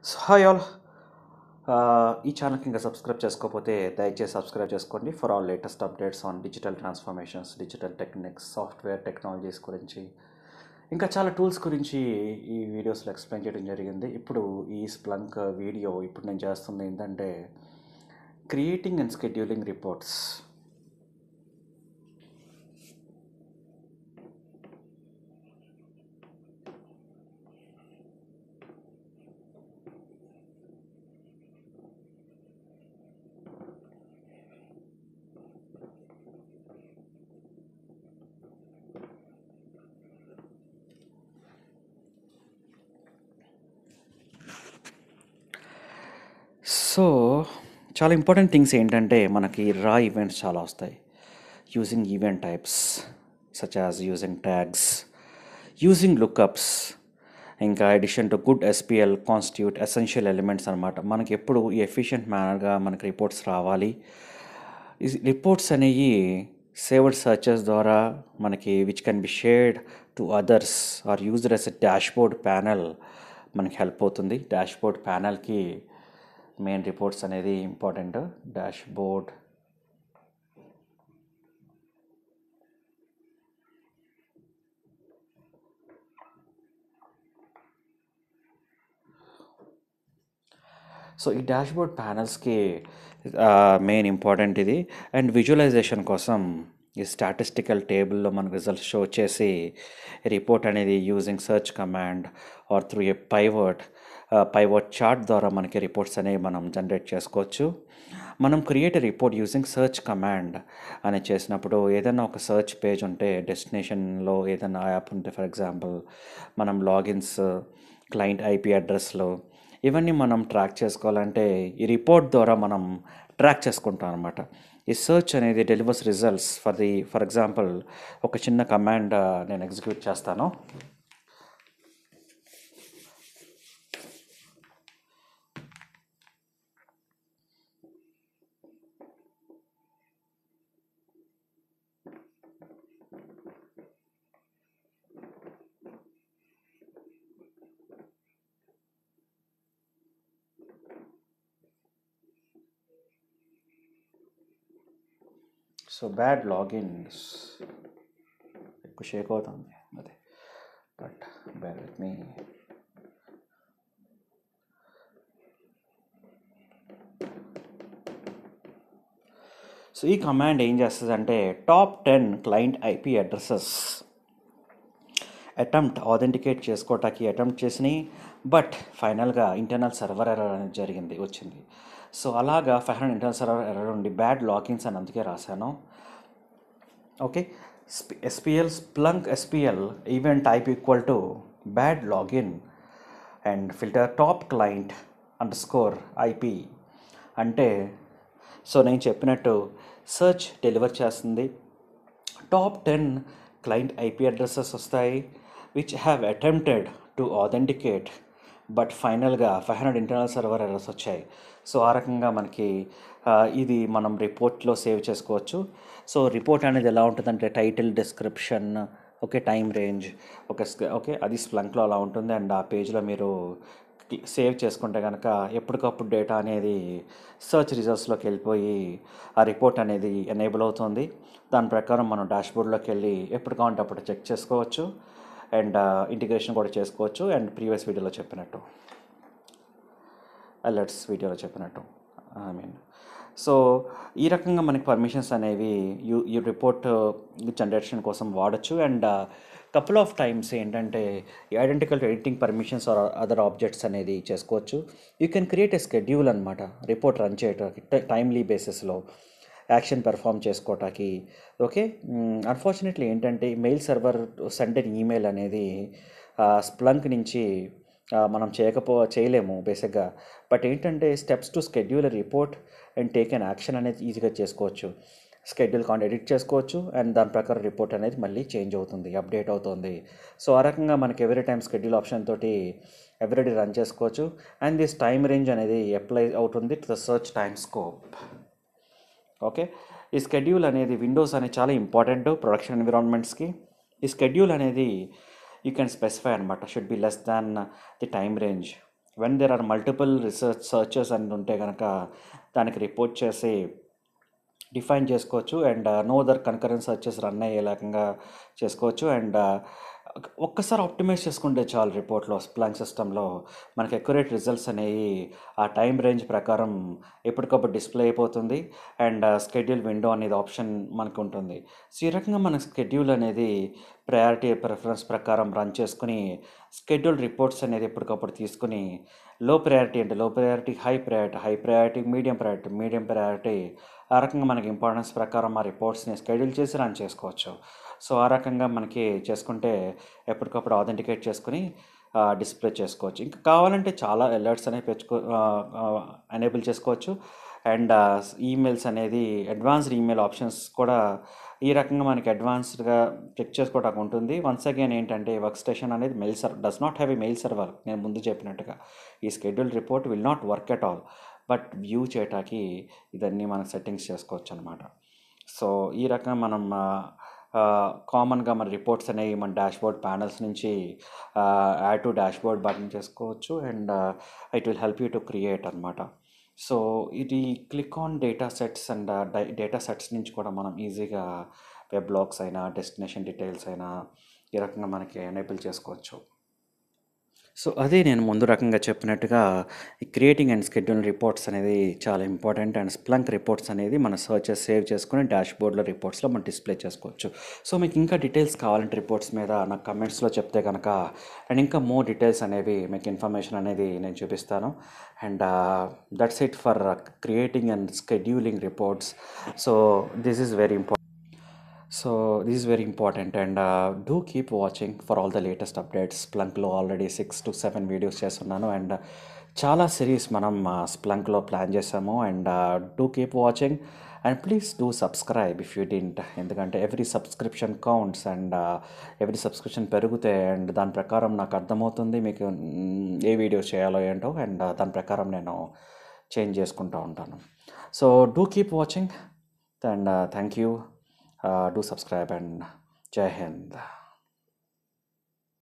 So hi all ఈ ఛానల్కి ఇంకా సబ్స్క్రైబ్ చేసుకోకపోతే దయచేసి సబ్స్క్రైబ్ చేసుకోండి for all latest updates on digital transformations digital techniques software technologies గురించి ఇంకా చాలా టూల్స్ గురించి ఈ వీడియోస్లో ఎక్స్ప్లెయిన్ చేయడం జరిగింది ఇప్పుడు ఈ స్ప్లంక్ వీడియో ఇప్పుడు నేను చేస్తుంది ఏంటంటే creating and scheduling reports so చాలా ఇంపార్టెంట్ థింగ్స్ ఏంటంటే మనకి రా ఈవెంట్స్ చాలా వస్తాయి using event types such as using tags using lookups ఇంకా addition to good SPL constitute essential elements అనమాట మనకి ఎప్పుడు ఈ ఎఫిషియెంట్ మేనర్గా మనకి రిపోర్ట్స్ రావాలి ఈ రిపోర్ట్స్ అనేవి సేవ్డ్ సర్చెస్ ద్వారా మనకి which can be shared to others or used as a dashboard panel మనకి హెల్ప్ అవుతుంది డాష్బోర్డ్ ప్యానల్కి మెయిన్ రిపోర్ట్స్ అనేది ఇంపార్టెంట్ డాష్ బోర్డ్ సో ఈ డాష్బోర్డ్ ప్యానల్స్కి మెయిన్ ఇంపార్టెంట్ ఇది అండ్ విజువలైజేషన్ కోసం ఈ స్టాటిస్టికల్ టేబుల్లో మనకు రిజల్ట్స్ షో చేసి రిపోర్ట్ అనేది using search command or through a pivot pivot chart ద్వారా మనకి రిపోర్ట్స్ అనేవి మనం జనరేట్ చేసుకోవచ్చు మనం create report using search command అని చేసినప్పుడు ఏదైనా ఒక సెర్చ్ పేజ్ ఉంటే డెస్టినేషన్లో ఏదైనా యాప్ ఉంటే ఫర్ ఎగ్జాంపుల్ మనం లాగిన్స్ క్లయింట్ ఐపీ అడ్రస్లో ఇవన్నీ మనం ట్రాక్ చేసుకోవాలంటే ఈ రిపోర్ట్ ద్వారా మనం ట్రాక్ చేసుకుంటాం అనమాట ఈ సెర్చ్ అనేది delivers results for the for example ఒక చిన్న కమాండ్ నేను ఎగ్జిక్యూట్ చేస్తాను సో బ్యాడ్ లాగిన్స్ ఎక్కువ షేక్ అవుతుంది అదే but bad with me so ఈ కమాండ్ ఏం చేస్తుంది అంటే top ten client IP addresses attempt authenticate చేసుకోవటానికి అటెంప్ట్ చేసినాయి బట్ ఫైనల్గా ఇంటర్నల్ సర్వర్ ఎర్రర్ అనేది జరిగింది వచ్చింది సో అలాగా five hundred internal server error ఉండి బ్యాడ్ లాగిన్స్ అని అందుకే రాశాను okay SPL Splunk SPL event type equal to bad login and filter top client under score IP అంటే సో నేను చెప్పినట్టు సెర్చ్ డెలివర్ చేస్తుంది top ten client IP addresses వస్తాయి which have attempted to authenticate but ఫైనల్గా five hundred internal server errors వచ్చాయి so ఆ రకంగా మనకి ఇది మనం రిపోర్ట్లో సేవ్ చేసుకోవచ్చు సో రిపోర్ట్ అనేది ఎలా ఉంటుందంటే title description okay time range okay okay అది స్ప్లంక్లో అలా ఉంటుంది అండ్ ఆ పేజ్లో మీరు సేవ్ చేసుకుంటే కనుక ఎప్పటికప్పుడు డేటా అనేది సర్చ్ రిజల్ట్స్లోకి వెళ్ళిపోయి ఆ రిపోర్ట్ అనేది ఎనేబుల్ అవుతుంది దాని ప్రకారం మనం డాష్బోర్డ్లోకి వెళ్ళి ఎప్పుడు కావాలంటే అప్పుడు చెక్ చేసుకోవచ్చు అండ్ ఇంటిగ్రేషన్ కూడా చేసుకోవచ్చు అండ్ ప్రీవియస్ వీడియోలో చెప్పినట్టు అలర్ట్స్ వీడియోలో చెప్పినట్టు ఐ మీన్ సో ఈ రకంగా మనకి పర్మిషన్స్ అనేవి యూ ఈ రిపోర్ట్ జనరేషన్ కోసం వాడచ్చు అండ్ కపుల్ ఆఫ్ టైమ్స్ ఏంటంటే identical editing permissions or other objects అనేది చేసుకోవచ్చు you can create a schedule అనమాట రిపోర్ట్ రన్ చేయడానికి టైమ్లీ బేసిస్లో యాక్షన్ పెర్ఫామ్ చేసుకోవటానికి ఓకే అన్ఫార్చునేట్లీ ఏంటంటే మెయిల్ సర్వర్ సెండెడ్ ఈమెయిల్ అనేది స్ప్లంక్ నుంచి మనం చేయకపో చేయలేము బేసిక్గా బట్ ఏంటంటే steps to schedule report and take an action అనేది ఈజీగా చేసుకోవచ్చు స్కెడ్యూల్ కాన్ ఎడిట్ చేసుకోవచ్చు అండ్ దాని ప్రకారం రిపోర్ట్ అనేది మళ్ళీ చేంజ్ అవుతుంది అప్డేట్ అవుతుంది సో ఆ రకంగా మనకి ఎవ్రీ టైం స్కెడ్యూల్ ఆప్షన్ తోటి ఎవ్రీడే రన్ చేసుకోవచ్చు అండ్ దిస్ టైం రేంజ్ అనేది అప్లై అవుతుంది to the search time scope okay ఈ స్కెడ్యూల్ అనేది విండోస్ అనేది చాలా ఇంపార్టెంట్ ప్రొడక్షన్ ఎన్విరాన్మెంట్స్కి ఈ స్కెడ్యూల్ అనేది యూ కెన్ స్పెసిఫై అనమాట should be less than the time range when there are multiple research searches అని ఉంటే కనుక దానికి రిపోర్ట్ చేసి డిఫైన్ చేసుకోవచ్చు and no other concurrence searches run అయ్యే రకంగా చేసుకోవచ్చు అండ్ ఒక్కసారి ఆప్టిమైజ్ చేసుకుంటే చాలు రిపోర్ట్లో స్ప్లాంక్ సిస్టంలో మనకి అక్యురేట్ రిజల్ట్స్ అనేవి ఆ టైం రేంజ్ ప్రకారం ఎప్పటికప్పుడు డిస్ప్లే అయిపోతుంది అండ్ స్కెడ్యూల్ విండో అనేది ఆప్షన్ మనకు ఉంటుంది సో ఈ రకంగా మన స్కెడ్యూల్ అనేది ప్రయారిటీ ప్రిఫరెన్స్ ప్రకారం రన్ చేసుకుని స్కెడ్యూల్ రిపోర్ట్స్ అనేది ఎప్పటికప్పుడు తీసుకుని లో ప్రయారిటీ అంటే low priority high priority high priority medium priority medium priority ఆ రకంగా మనకి ఇంపార్టెన్స్ ప్రకారం ఆ రిపోర్ట్స్ని స్కెడ్యూల్ చేసి రన్ చేసుకోవచ్చు సో ఆ రకంగా మనకి చేసుకుంటే ఎప్పటికప్పుడు ఆథెంటికేట్ చేసుకుని డిస్ప్లే చేసుకోవచ్చు ఇంకా కావాలంటే చాలా అలర్ట్స్ అనేవి పెంచుకో ఎనేబుల్ చేసుకోవచ్చు అండ్ ఈమెయిల్స్ అనేది అడ్వాన్స్డ్ ఈమెయిల్ ఆప్షన్స్ కూడా ఈ రకంగా మనకి అడ్వాన్స్డ్గా చెక్ చేసుకోవడానికి ఉంటుంది వన్స్ అగైన్ ఏంటంటే వర్క్ స్టేషన్ అనేది mail server does not have a mail server నేను ముందు చెప్పినట్టుగా ఈ schedule report will not work at all but view చేయటానికి ఇదన్నీ మనం సెట్టింగ్స్ చేసుకోవచ్చు అనమాట సో ఈ రకంగా మనం కామన్గా మన రిపోర్ట్స్ అనేవి మన డాష్బోర్డ్ ప్యానల్స్ నుంచి యాడ్ టు డాష్బోర్డ్ బటన్ చేసుకోవచ్చు and it will help you to create అనమాట సో ఇది click on data sets and data sets నుంచి కూడా మనం ఈజీగా వెబ్ బ్లాగ్స్ అయినా డెస్టినేషన్ డీటెయిల్స్ అయినా ఈ రకంగా మనకి ఎనేబుల్ చేసుకోవచ్చు సో అదే నేను ముందు రకంగా చెప్పినట్టుగా ఈ క్రియేటింగ్ అండ్ స్కెడ్యూల్ రిపోర్ట్స్ అనేది చాలా ఇంపార్టెంట్ అండ్ స్ప్లంక్ రిపోర్ట్స్ అనేది మన సర్చెస్ సేవ్ చేసుకుని డాష్ బోర్డ్లో రిపోర్ట్స్లో మనం డిస్ప్లే చేసుకోవచ్చు సో మీకు ఇంకా డీటెయిల్స్ కావాలంటే రిపోర్ట్స్ మీద నాకు కమెంట్స్లో చెప్తే కనుక అండ్ ఇంకా మోర్ డీటెయిల్స్ అనేవి మీకు ఇన్ఫర్మేషన్ అనేది నేను చూపిస్తాను and that's it for creating and scheduling reports so this is very important so this is very important and do keep watching for all the latest updates స్ప్లంక్లో already six to seven videos చేస్తున్నాను and చాలా series మనం స్ప్లంక్లో plan చేసాము and do keep watching and please do subscribe if you didn't ఎందుకంటే every subscription counts and every subscription పెరిగితే and దాని ప్రకారం నాకు అర్థమవుతుంది మీకు మ్, ఏ వీడియోస్ చేయాలో ఏంటో అండ్ దాని ప్రకారం నేను చేంజ్ చేసుకుంటూ ఉంటాను so do keep watching and thank you do subscribe and Jai Hind.